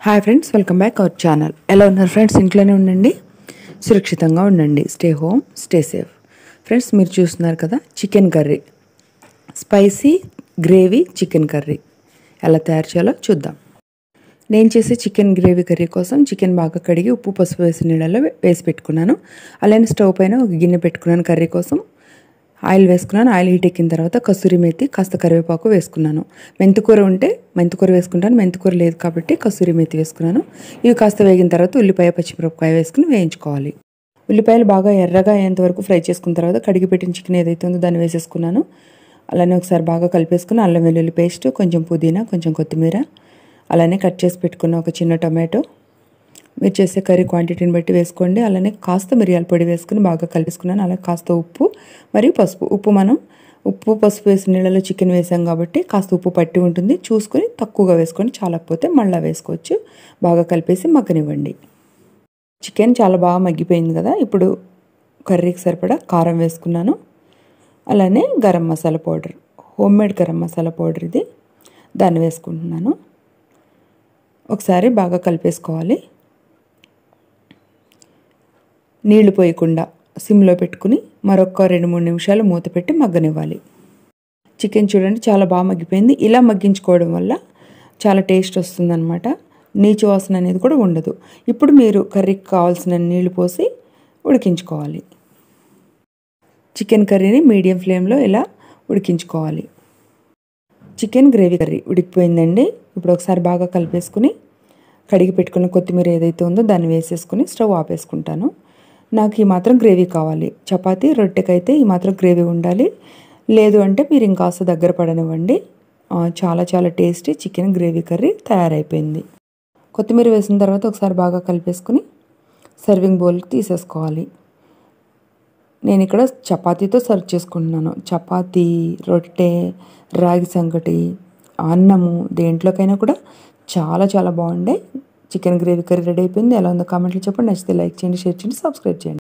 hi friends welcome back our channel ఎలా ఉన్నారు friends ఇంట్లోనే ఉండండి సురక్షితంగా ఉండండి stay home stay safe friends మీరు చూస్తున్నారు కదా chicken curry spicy gravy chicken curry ఎలా తయారు చేయాలో చూద్దాం నేను చేసే చికెన్ గ్రేవీ కర్రీ కోసం చికెన్ బాగా కడిగి ఉప్పు పసుపు వేసి నీళ్ళలో వేసి పెట్టుకున్నాను అలానే స్టవ్ పైన ఒక గిన్నె పెట్టుకున్నాను కర్రీ కోసం ఆయిల్ వేసుకున్నాను ఆయిల్ హీట్ ఎక్కిన తర్వాత కసూరి మేతి కాస్త కరివేపాకు వేసుకున్నాను మెంతికూర ఉంటే మెంతికూర వేసుకుంటాను మెంతికూర లేదు కాబట్టి కసూరి మేతి వేసుకున్నాను ఇవి కాస్త వేగిన తర్వాత ఉల్లిపాయ పచ్చిమిరపకాయ వేసుకుని వేయించుకోవాలి ఉల్లిపాయలు బాగా ఎర్రగా అయ్యేంత వరకు ఫ్రై చేసుకున్న తర్వాత కడిగి పెట్టిన చికెన్ ఏదైతే ఉందో దాన్ని వేసేసుకున్నాను అలానే ఒకసారి బాగా కలిపేసుకుని అల్లం వెల్లుల్లి పేస్ట్ కొంచెం పుదీనా కొంచెం కొత్తిమీర అలానే కట్ చేసి పెట్టుకున్న ఒక చిన్న టొమాటో మీరు చేసే కర్రీ క్వాంటిటీని బట్టి వేసుకోండి అలానే కాస్త మిరియాల పొడి వేసుకుని బాగా కలిపేసుకున్నాను అలాగే కాస్త ఉప్పు మరియు పసుపు ఉప్పు మనం ఉప్పు పసుపు వేసిన నీళ్ళలో చికెన్ వేసాం కాబట్టి కాస్త ఉప్పు పట్టి ఉంటుంది చూసుకొని తక్కువగా వేసుకొని చాలకపోతే మళ్ళీ వేసుకోవచ్చు బాగా కలిపేసి మగ్గనివ్వండి చికెన్ చాలా బాగా మగ్గిపోయింది కదా ఇప్పుడు కర్రీకి సరిపడా కారం వేసుకున్నాను అలానే garam masala powder homemade garam masala powder ఇది దాన్ని వేసుకుంటున్నాను ఒకసారి బాగా కలిపేసుకోవాలి నీళ్లు పోయకుండా సిమ్లో పెట్టుకుని మరొక రెండు మూడు నిమిషాలు మూత పెట్టి మగ్గనివ్వాలి చికెన్ చూడండి చాలా బాగా మగ్గిపోయింది ఇలా మగ్గించుకోవడం వల్ల చాలా టేస్ట్ వస్తుందన్నమాట నీచు వాసన అనేది కూడా ఉండదు ఇప్పుడు మీరు కర్రీకి కావాల్సిన నీళ్లు పోసి ఉడికించుకోవాలి చికెన్ కర్రీని మీడియం ఫ్లేమ్లో ఇలా ఉడికించుకోవాలి చికెన్ గ్రేవీ కర్రీ ఉడికిపోయిందండి ఇప్పుడు ఒకసారి బాగా కలిపేసుకుని కడిగి పెట్టుకున్న కొత్తిమీర ఏదైతే ఉందో దాన్ని వేసేసుకుని స్టవ్ ఆపేసుకుంటాను నాకు ఈ మాత్రం గ్రేవీ కావాలి చపాతీ రొట్టెకైతే ఈ మాత్రం గ్రేవీ ఉండాలి లేదు అంటే మీరు ఇంకాస్త దగ్గర పడనివ్వండి చాలా చాలా టేస్టీ చికెన్ గ్రేవీ కర్రీ తయారైపోయింది కొత్తిమీర వేసిన తర్వాత ఒకసారి బాగా కలిపేసుకుని సర్వింగ్ బౌల్కి తీసేసుకోవాలి నేను ఇక్కడ చపాతీతో సర్వ్ చేసుకుంటున్నాను చపాతీ రొట్టె రాగి సంగటి అన్నము దేంట్లోకైనా కూడా చాలా చాలా బాగుండే చికెన్ గ్రేవీ కర్రీ రెడీ అయిపోయింది ఎలా ఉందో కామెంట్లో చెప్పండి నచ్చితే లైక్ చేయండి షేర్ చేయండి సబ్స్క్రైబ్ చేయండి